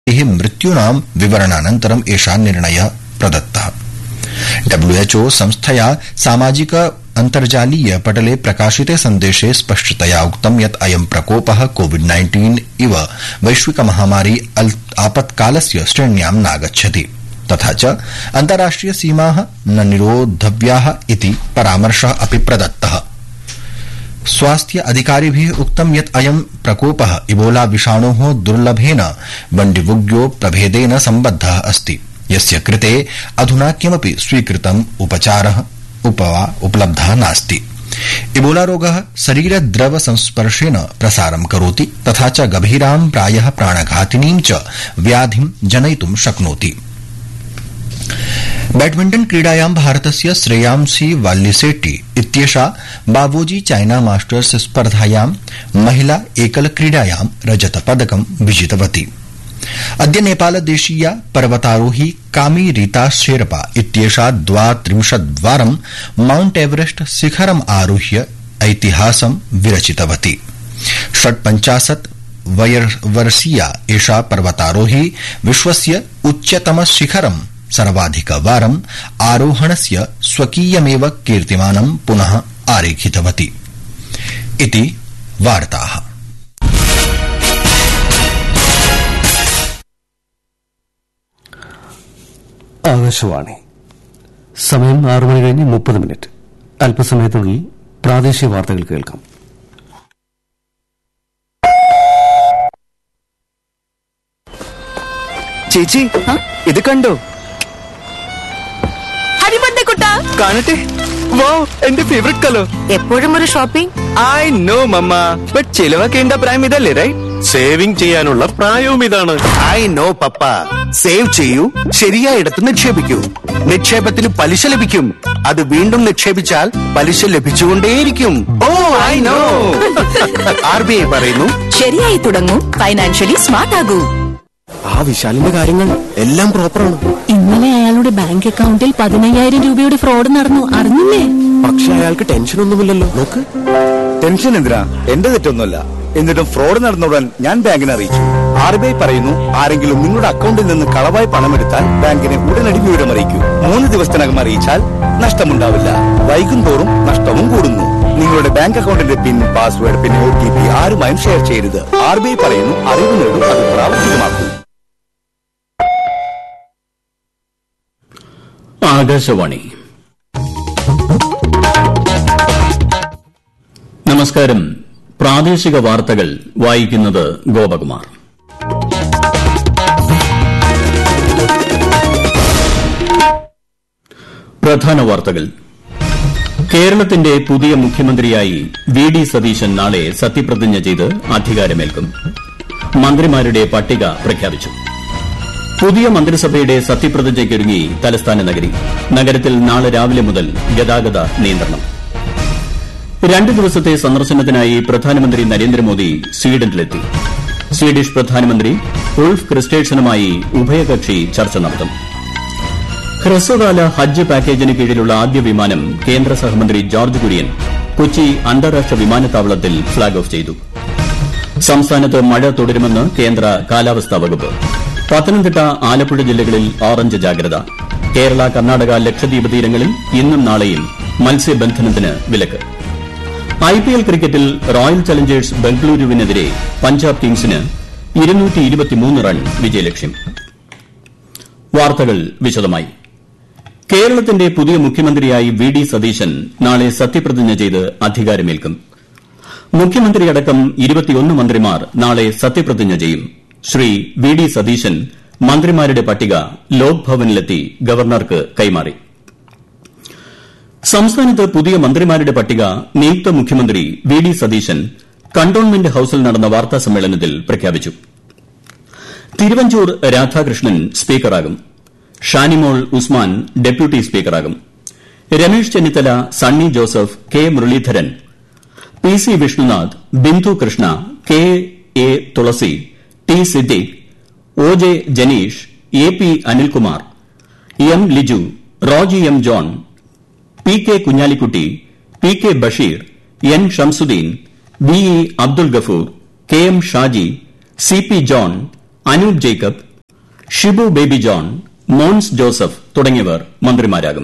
मृत्यूनां विवरणानन्तरम् एषा निर्णय प्रदत्तः डब्ल्यूएचओ संस्थया सामाजिक अन्तर्जालीय पटले प्रकाशिते सन्देशे स्पष्टतया उक्तं यत् अयं प्रकोप कोविड नाइन्टीन इव वैश्विक महामारी आपत्कालस्य श्रेण्यां नागच्छति तथा च अन्ताराष्ट्रिय सीमा न निरोद्धव्या इति परामर्श अपि प्रदत्तः स्वास्थ्य अधिकारिभि उक्तं यत् अयं प्रकोप इबोला विषाणो दुर्लभेन वण्डिवुग्यो प्रभेदेन सम्बद्ध अस्ति यस्य कृते अधुना किमपि स्वीकृतम् उपचार उपलब्ध नास्ति इबोला रोग शरीरद्रव संस्पर्शेन प्रसारं करोति तथा च गभीरां प्राय प्राणघातिनीं च व्याधिं जनयितुं शक्नोति बैडमिण्टन क्रीडायां भारतस्य श्रेयांसी वाल्लिसेट्टी इत्येषा बावोजी चाइना मास्टर्स स्पर्धायां महिला एकल क्रीडायां रजतपदकं विजितवती अद्य नेपालदेशीया पर्वतारोही कामी रीता शेरपा इत्येषा द्वात्रिंशद्वारं माउंट एवरेस्ट शिखरम् आरुह्य ऐतिहासं विरचितवती षट्पञ्चाशत् वर्षीया एषा पर्वतारोही विश्वस्य उच्चतम शिखरं सर्वाधिकवारम् आरोहणस्य स्वकीयमेव कीर्तिमानं पुनः आरेखितवती इति वार्ताः ആകാശവാണി സമയം ആറു മണി കഴിഞ്ഞ് മുപ്പത് മിനിറ്റ് അല്പസമയത്തിനുള്ളിൽ പ്രാദേശിക വാർത്തകൾ കേൾക്കാം ചേച്ചി ഇത് കണ്ടോ കാണട്ടെ വോ എന്റെ ഫേവറേറ്റ് കളർ എപ്പോഴും ഒരു shopping I know mamma but ചിലവാക്കേണ്ട പ്രായം ഇതല്ലേ റൈറ്റ് സേവിംഗ് ചെയ്യാനുള്ള പ്രായവും ഇതാണ് ഐ നോ പപ്പ സേവ് ചെയ്യൂ ശരിയായിടത്ത് നിക്ഷേപിക്കൂ നിക്ഷേപത്തിന് പലിശ ലഭിക്കും അത് വീണ്ടും നിക്ഷേപിച്ചാൽ പലിശ ലഭിച്ചുകൊണ്ടേയിരിക്കും oh I know R B I പറയുന്നു ശരിയായി തുടങ്ങൂ ഫൈനാൻഷ്യലി സ്മാർട്ട് ആകൂ ആ വിശാലിന്റെ കാര്യങ്ങൾ എല്ലാം പ്രോപ്പറാണ് ഇന്നലെ അയാളുടെ ബാങ്ക് അക്കൗണ്ടിൽ പതിനയ്യായിരം രൂപയുടെ ഫ്രോഡ് നടന്നു അറിഞ്ഞില്ലേ പക്ഷെ അയാൾക്ക് ടെൻഷൻ ഒന്നുമില്ലല്ലോ നോക്ക് ടെൻഷൻ എന്തിനാ എന്റെ തെറ്റൊന്നുമല്ല എന്നിട്ടും ഫ്രോഡ് നടന്നുടൻ ഞാൻ ബാങ്കിനെ അറിയിച്ചു ആർ ബി ഐ പറയുന്നു ആരെങ്കിലും നിങ്ങളുടെ അക്കൗണ്ടിൽ നിന്ന് കളവായി പണമെടുത്താൽ ബാങ്കിനെ ഉടനടി വിവരം അറിയിക്കൂ മൂന്ന് ദിവസത്തിനകം അറിയിച്ചാൽ നഷ്ടമുണ്ടാവില്ല വൈകും തോറും നഷ്ടവും കൂടുന്നു നിങ്ങളുടെ ബാങ്ക് അക്കൗണ്ടിന്റെ പിൻ പാസ്വേഡ് പിന്നെ ഒ ടി പി ആരുമായും ഷെയർ ചെയ്യരുത് ആർ ബി ഐ പറയുന്നു അറിവ് നേടും അത് പ്രാവർത്തികമാക്കൂ ആകാശവാണി നമസ്കാരം പ്രാദേശിക വാർത്തകൾ വായിക്കുന്നത് ഗോപകുമാർ പ്രധാന വാർത്തകൾ കേരളത്തിന്റെ പുതിയ മുഖ്യമന്ത്രിയായി വി ഡി സതീശൻ നാളെ സത്യപ്രതിജ്ഞ ചെയ്ത് അധികാരമേൽക്കും മന്ത്രിമാരുടെ പട്ടിക പ്രഖ്യാപിച്ചു പുതിയ മന്ത്രിസഭയുടെ സത്യപ്രതിജ്ഞയ്ക്കൊരുങ്ങി തലസ്ഥാന നഗരി നഗരത്തിൽ നാളെ രാവിലെ മുതൽ ഗതാഗത നിയന്ത്രണം രണ്ട് ദിവസത്തെ സന്ദർശനത്തിനായി പ്രധാനമന്ത്രി നരേന്ദ്രമോദി സ്വീഡനിലെത്തി സ്വീഡിഷ് പ്രധാനമന്ത്രി ഉൾഫ് ക്രിസ്റ്റേഴ്സനുമായി ഉഭയകക്ഷി ചർച്ച നടത്തും ഹ്രസ്വകാല ഹജ്ജ് പാക്കേജിന് കീഴിലുള്ള ആദ്യ വിമാനം കേന്ദ്ര സഹമന്ത്രി ജോർജ് കുര്യൻ കൊച്ചി അന്താരാഷ്ട്ര വിമാനത്താവളത്തിൽ ഫ്ളാഗ് ഓഫ് ചെയ്തു സംസ്ഥാനത്ത് മഴ തുടരുമെന്ന് കേന്ദ്ര കാലാവസ്ഥാ വകുപ്പ് പത്തനംതിട്ട ആലപ്പുഴ ജില്ലകളിൽ ഓറഞ്ച് ജാഗ്രത കേരള കർണാടക ലക്ഷദ്വീപ് തീരങ്ങളിൽ ഇന്നും നാളെയും മത്സ്യബന്ധനത്തിന് വിലക്ക് ഐപിഎൽ ക്രിക്കറ്റിൽ റോയൽ ചലഞ്ചേഴ്സ് ബംഗളൂരുവിനെതിരെ പഞ്ചാബ് കിങ്സിന് റൺ വിജയലക്ഷ്യം വാർത്തകൾ വിശദമായി കേരളത്തിന്റെ പുതിയ മുഖ്യമന്ത്രിയായി വി ഡി സതീശൻ നാളെ സത്യപ്രതിജ്ഞ ചെയ്ത് അധികാരമേൽക്കും മുഖ്യമന്ത്രിയടക്കം ഇരുപത്തിയൊന്ന് മന്ത്രിമാർ നാളെ സത്യപ്രതിജ്ഞ ചെയ്യും ശ്രീ വി ഡി സതീശൻ മന്ത്രിമാരുടെ പട്ടിക ലോക് ഭവനിലെത്തി ഗവർണർക്ക് കൈമാറി സംസ്ഥാനത്ത് പുതിയ മന്ത്രിമാരുടെ പട്ടിക നിയുക്ത മുഖ്യമന്ത്രി വി ഡി സതീശൻ കണ്ടോൺമെന്റ് ഹൌസിൽ നടന്ന വാർത്താ സമ്മേളനത്തിൽ പ്രഖ്യാപിച്ചു തിരുവഞ്ചൂർ രാധാകൃഷ്ണൻ സ്പീക്കറാകും ഷാനിമോൾ ഉസ്മാൻ ഡെപ്യൂട്ടി സ്പീക്കറാകും Ramesh Chennithala Sunny Joseph K Muraleedharan P C Vishnunath Bindu Krishna K A Thulasi T Siddique O J Janeesh A P Anilkumar M Liju Roji M John P K Kunhalikutty P K Basheer N Shamsudheen V E Abdul Gafoor K M Shaji C P John Anoop Jacob Shibu Baby John Mons Joseph തുടങ്ങിയവർ മന്ത്രിമാരാകും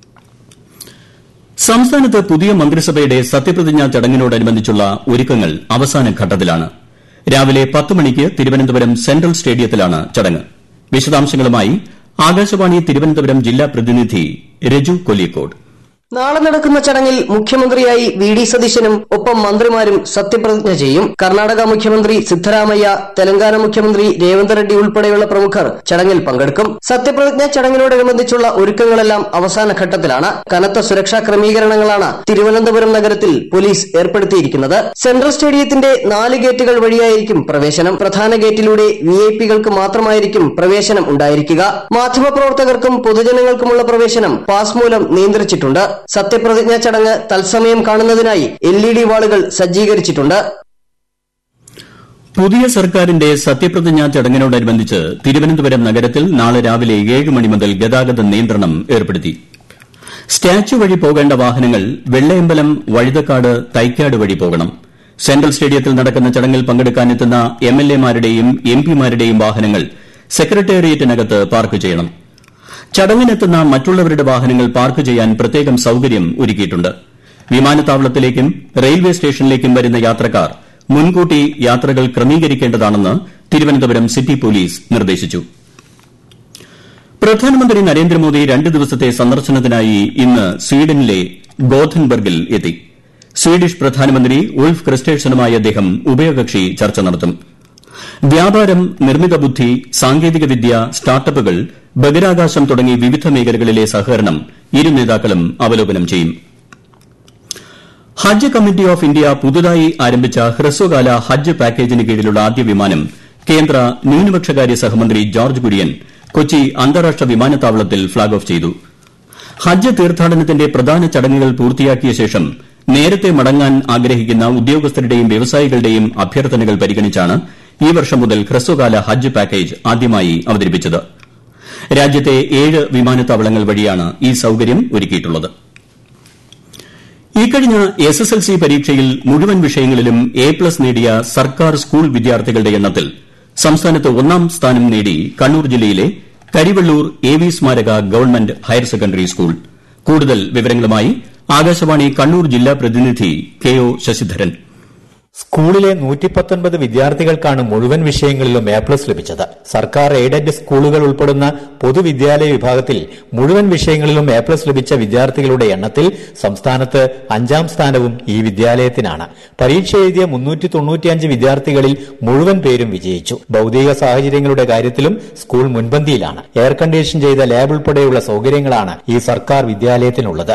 സംസ്ഥാനത്ത് പുതിയ മന്ത്രിസഭയുടെ സത്യപ്രതിജ്ഞാ ചടങ്ങിനോടനുബന്ധിച്ചുള്ള ഒരുക്കങ്ങൾ അവസാന ഘട്ടത്തിലാണ് രാവിലെ പത്ത് മണിക്ക് തിരുവനന്തപുരം സെൻട്രൽ സ്റ്റേഡിയത്തിലാണ് ചടങ്ങ് വിശദാംശങ്ങളുമായി ആകാശവാണി തിരുവനന്തപുരം ജില്ലാ പ്രതിനിധി രജു കൊല്ലിക്കോട് നാളെ നടക്കുന്ന ചടങ്ങിൽ മുഖ്യമന്ത്രിയായി വി ഡി സതീശനും ഒപ്പം മന്ത്രിമാരും സത്യപ്രതിജ്ഞ ചെയ്യും കർണാടക മുഖ്യമന്ത്രി സിദ്ധരാമയ്യ തെലങ്കാന മുഖ്യമന്ത്രി രേവന്ത് റെഡ്ഡി ഉൾപ്പെടെയുള്ള പ്രമുഖർ ചടങ്ങിൽ പങ്കെടുക്കും സത്യപ്രതിജ്ഞ ചടങ്ങിനോടനുബന്ധിച്ചുള്ള ഒരുക്കങ്ങളെല്ലാം അവസാന ഘട്ടത്തിലാണ് കനത്ത സുരക്ഷാ ക്രമീകരണങ്ങളാണ് തിരുവനന്തപുരം നഗരത്തിൽ പോലീസ് ഏർപ്പെടുത്തിയിരിക്കുന്നത് സെൻട്രൽ സ്റ്റേഡിയത്തിന്റെ നാല് ഗേറ്റുകൾ വഴിയായിരിക്കും പ്രവേശനം പ്രധാന ഗേറ്റിലൂടെ വി ഐ പികൾക്ക് മാത്രമായിരിക്കും പ്രവേശനം ഉണ്ടായിരിക്കുക മാധ്യമപ്രവർത്തകർക്കും പൊതുജനങ്ങൾക്കുമുള്ള പ്രവേശനം പാസ് മൂലം നിയന്ത്രിച്ചിട്ടുണ്ട് സത്യപ്രതിജ്ഞാ ചടങ്ങ് തത്സമയം കാണുന്നതിനായി എൽ ഇ ഡി വാളുകൾ സജ്ജീകരിച്ചിട്ടുണ്ട് പുതിയ സർക്കാരിന്റെ സത്യപ്രതിജ്ഞാ ചടങ്ങിനോടനുബന്ധിച്ച് തിരുവനന്തപുരം നഗരത്തിൽ നാളെ രാവിലെ ഏഴ് മണി മുതൽ ഗതാഗത നിയന്ത്രണം ഏർപ്പെടുത്തി സ്റ്റാച്യു വഴി പോകേണ്ട വാഹനങ്ങൾ വെള്ളയമ്പലം വഴുതക്കാട് തൈക്കാട് വഴി പോകണം സെൻട്രൽ സ്റ്റേഡിയത്തിൽ നടക്കുന്ന ചടങ്ങിൽ പങ്കെടുക്കാനെത്തുന്ന എം എൽ എമാരുടെയും എം പിമാരുടെയും വാഹനങ്ങൾ സെക്രട്ടേറിയറ്റിനകത്ത് പാർക്ക് ചെയ്യണം ചടങ്ങിനെത്തുന്ന മറ്റുള്ളവരുടെ വാഹനങ്ങൾ പാർക്ക് ചെയ്യാൻ പ്രത്യേകം സൌകര്യം ഒരുക്കിയിട്ടുണ്ട് വിമാനത്താവളത്തിലേക്കും റെയിൽവേ സ്റ്റേഷനിലേക്കും വരുന്ന യാത്രക്കാർ മുൻകൂട്ടി യാത്രകൾ ക്രമീകരിക്കേണ്ടതാണെന്ന് തിരുവനന്തപുരം സിറ്റി പോലീസ് നിർദ്ദേശിച്ചു പ്രധാനമന്ത്രി നരേന്ദ്രമോദി രണ്ട് ദിവസത്തെ സന്ദർശനത്തിനായി ഇന്ന് സ്വീഡനിലെ ഗോഥൻബർഗിൽ എത്തി സ്വീഡിഷ് പ്രധാനമന്ത്രി ഉൾഫ് ക്രിസ്റ്റേഴ്സണുമായി അദ്ദേഹം ഉഭയകക്ഷി ചർച്ച നടത്തും വ്യാപാരം നിർമ്മിത ബുദ്ധി സാങ്കേതികവിദ്യ സ്റ്റാർട്ടപ്പുകൾ ബഹിരാകാശം തുടങ്ങി വിവിധ മേഖലകളിലെ സഹകരണം ഇരു നേതാക്കളും അവലോകനം ചെയ്യും ഹജ്ജ് കമ്മിറ്റി ഓഫ് ഇന്ത്യ പുതുതായി ആരംഭിച്ച ഹ്രസ്വകാല ഹജ്ജ് പാക്കേജിന് കീഴിലുള്ള ആദ്യ വിമാനം കേന്ദ്ര ന്യൂനപക്ഷകാര്യ സഹമന്ത്രി ജോർജ് കുര്യൻ കൊച്ചി അന്താരാഷ്ട്ര വിമാനത്താവളത്തിൽ ഫ്ളാഗ് ഓഫ് ചെയ്തു ഹജ്ജ് തീർത്ഥാടനത്തിന്റെ പ്രധാന ചടങ്ങുകൾ പൂർത്തിയാക്കിയ ശേഷം നേരത്തെ മടങ്ങാൻ ആഗ്രഹിക്കുന്ന ഉദ്യോഗസ്ഥരുടെയും വ്യവസായികളുടെയും അഭ്യർത്ഥനകൾ പരിഗണിച്ചാണ് ഈ വർഷം മുതൽ ഹ്രസ്വകാല ഹജ്ജ് പാക്കേജ് ആദ്യമായി അവതരിപ്പിച്ചത് രാജ്യത്തെ ഏഴ് വിമാനത്താവളങ്ങൾ വഴിയാണ് ഈ സൌകര്യം ഒരുക്കിയിട്ടുള്ളത് ഇക്കഴിഞ്ഞ എസ് എസ് എൽ സി പരീക്ഷയിൽ മുഴുവൻ വിഷയങ്ങളിലും എ പ്ലസ് നേടിയ സർക്കാർ സ്കൂൾ വിദ്യാർത്ഥികളുടെ എണ്ണത്തിൽ സംസ്ഥാനത്ത് ഒന്നാം സ്ഥാനം നേടി കണ്ണൂർ ജില്ലയിലെ കരിവള്ളൂർ എ വി സ്മാരക ഗവൺമെന്റ് ഹയർ സെക്കൻഡറി സ്കൂൾ കൂടുതൽ വിവരങ്ങളുമായി ആകാശവാണി കണ്ണൂർ ജില്ലാ പ്രതിനിധി കെ ഒ ശശിധരൻ സ്കൂളിലെ നൂറ്റിപ്പത്തൊൻപത് വിദ്യാർത്ഥികൾക്കാണ് മുഴുവൻ വിഷയങ്ങളിലും എ പ്ലസ് ലഭിച്ചത് സർക്കാർ എയ്ഡഡ് സ്കൂളുകൾ ഉൾപ്പെടുന്ന പൊതുവിദ്യാലയ വിഭാഗത്തിൽ മുഴുവൻ വിഷയങ്ങളിലും എ പ്ലസ് ലഭിച്ച വിദ്യാർത്ഥികളുടെ എണ്ണത്തിൽ സംസ്ഥാനത്ത് അഞ്ചാം സ്ഥാനവും ഈ വിദ്യാലയത്തിനാണ് പരീക്ഷ എഴുതിയ മുന്നൂറ്റി തൊണ്ണൂറ്റിയഞ്ച് വിദ്യാർത്ഥികളിൽ മുഴുവൻ പേരും വിജയിച്ചു ഭൌതിക സാഹചര്യങ്ങളുടെ കാര്യത്തിലും സ്കൂൾ മുൻപന്തിയിലാണ് എയർ കണ്ടീഷൻ ചെയ്ത ലാബ് ഉൾപ്പെടെയുള്ള സൌകര്യങ്ങളാണ് ഈ സർക്കാർ വിദ്യാലയത്തിനുള്ളത്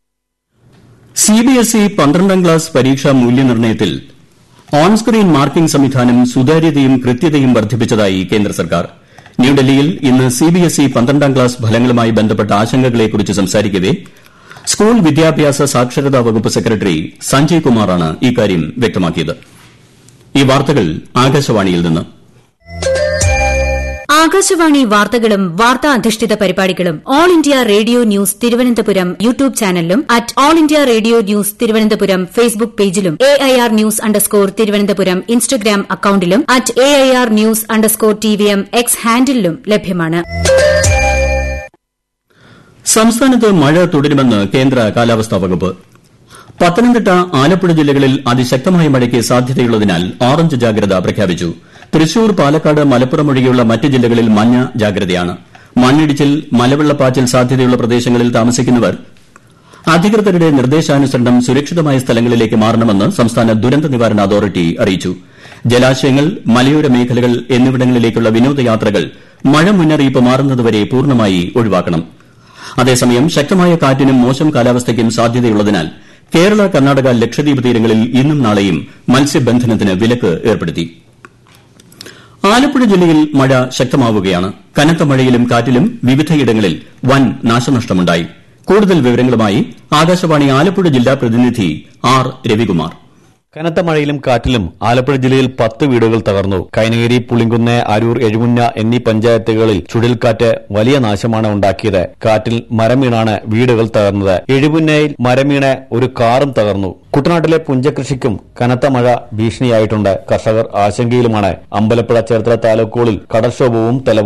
സിബിഎസ്ഇ പന്ത്രണ്ടാം ക്ലാസ് പരീക്ഷാ മൂല്യനിർണ്ണയത്തിൽ ഓൺ സ്ക്രീൻ മാർക്കിംഗ് സംവിധാനം സുതാര്യതയും കൃത്യതയും വർദ്ധിപ്പിച്ചതായി കേന്ദ്ര സർക്കാർ ന്യൂഡൽഹിയിൽ ഇന്ന് സിബിഎസ്ഇ പന്ത്രണ്ടാം ക്ലാസ് ഫലങ്ങളുമായി ബന്ധപ്പെട്ട ആശങ്കകളെക്കുറിച്ച് സംസാരിക്കവെ സ്കൂൾ വിദ്യാഭ്യാസ സാക്ഷരതാ വകുപ്പ് സെക്രട്ടറി സഞ്ജയ് കുമാറാണ് ഇക്കാര്യം വ്യക്തമാക്കിയത് ഈ വാർത്തകൾ ആകാശവാണിയിൽ നിന്ന് ആകാശവാണി വാർത്തകളും വാർത്താ അധിഷ്ഠിത പരിപാടികളും All India Radio News Thiruvananthapuram YouTube ചാനലിലും at All India Radio News Thiruvananthapuram Facebook പേജിലും A I R news underscore Thiruvananthapuram Instagram അക്കൌണ്ടിലും at A I R news underscore T V M X ഹാൻഡിലും ലഭ്യമാണ് സംസ്ഥാനത്ത് മഴ തുടരുമെന്ന് കേന്ദ്ര കാലാവസ്ഥാ വകുപ്പ് പത്തനംതിട്ട ആലപ്പുഴ ജില്ലകളിൽ അതിശക്തമായ മഴയ്ക്ക് സാധ്യതയുള്ളതിനാൽ ഓറഞ്ച് ജാഗ്രത പ്രഖ്യാപിച്ചു തൃശൂർ പാലക്കാട് മലപ്പുറം ഒഴികെയുള്ള മറ്റ് ജില്ലകളിൽ മഞ്ഞ ജാഗ്രതയാണ് മണ്ണിടിച്ചിൽ മലവെള്ളപ്പാച്ചിൽ സാധ്യതയുള്ള പ്രദേശങ്ങളിൽ താമസിക്കുന്നവർ അധികൃതരുടെ നിർദ്ദേശാനുസരണം സുരക്ഷിതമായ സ്ഥലങ്ങളിലേക്ക് മാറണമെന്ന് സംസ്ഥാന ദുരന്ത നിവാരണ അതോറിറ്റി അറിയിച്ചു ജലാശയങ്ങൾ മലയോര മേഖലകൾ എന്നിവിടങ്ങളിലേക്കുള്ള വിനോദയാത്രകൾ മഴ മുന്നറിയിപ്പ് മാറുന്നതുവരെ പൂർണ്ണമായി ഒഴിവാക്കണം അതേസമയം ശക്തമായ കാറ്റിനും മോശം കാലാവസ്ഥയ്ക്കും സാധ്യതയുള്ളതിനാൽ കേരള കർണാടക ലക്ഷദ്വീപ് തീരങ്ങളിൽ ഇന്നും നാളെയും മത്സ്യബന്ധനത്തിന് വിലക്ക് ഏർപ്പെടുത്തി ആലപ്പുഴ ജില്ലയിൽ മഴ ശക്തമാവുകയാണ് കനത്ത മഴയിലും കാറ്റിലും വിവിധയിടങ്ങളിൽ വൻ നാശനഷ്ടമുണ്ടായി കൂടുതൽ വിവരങ്ങളുമായി ആകാശവാണി ആലപ്പുഴ ജില്ലാ പ്രതിനിധി ആർ രവികുമാർ കനത്ത മഴയിലും കാറ്റിലും ആലപ്പുഴ ജില്ലയിൽ പത്ത് വീടുകൾ തകർന്നു കൈനഗിരി പുളിങ്കുന്ന് അരൂർ എഴുമുന്ന എന്നീ പഞ്ചായത്തുകളിൽ ചുഴലിക്കാറ്റ് വലിയ നാശമാണ് ഉണ്ടാക്കിയത് കാറ്റിൽ മരം വീണാണ് വീടുകൾ തകർന്നത് എഴുമുന്നയിൽ മരം വീണ് ഒരു കാറും തകർന്നു കുട്ടനാട്ടിലെ പുഞ്ചകൃഷിക്കും കനത്ത മഴ ഭീഷണിയായിട്ടുണ്ട് കർഷകർ ആശങ്കയിലുമാണ് അമ്പലപ്പുഴ ചേർത്തല താലൂക്കുകളിൽ കടൽക്ഷോഭവും തെലവും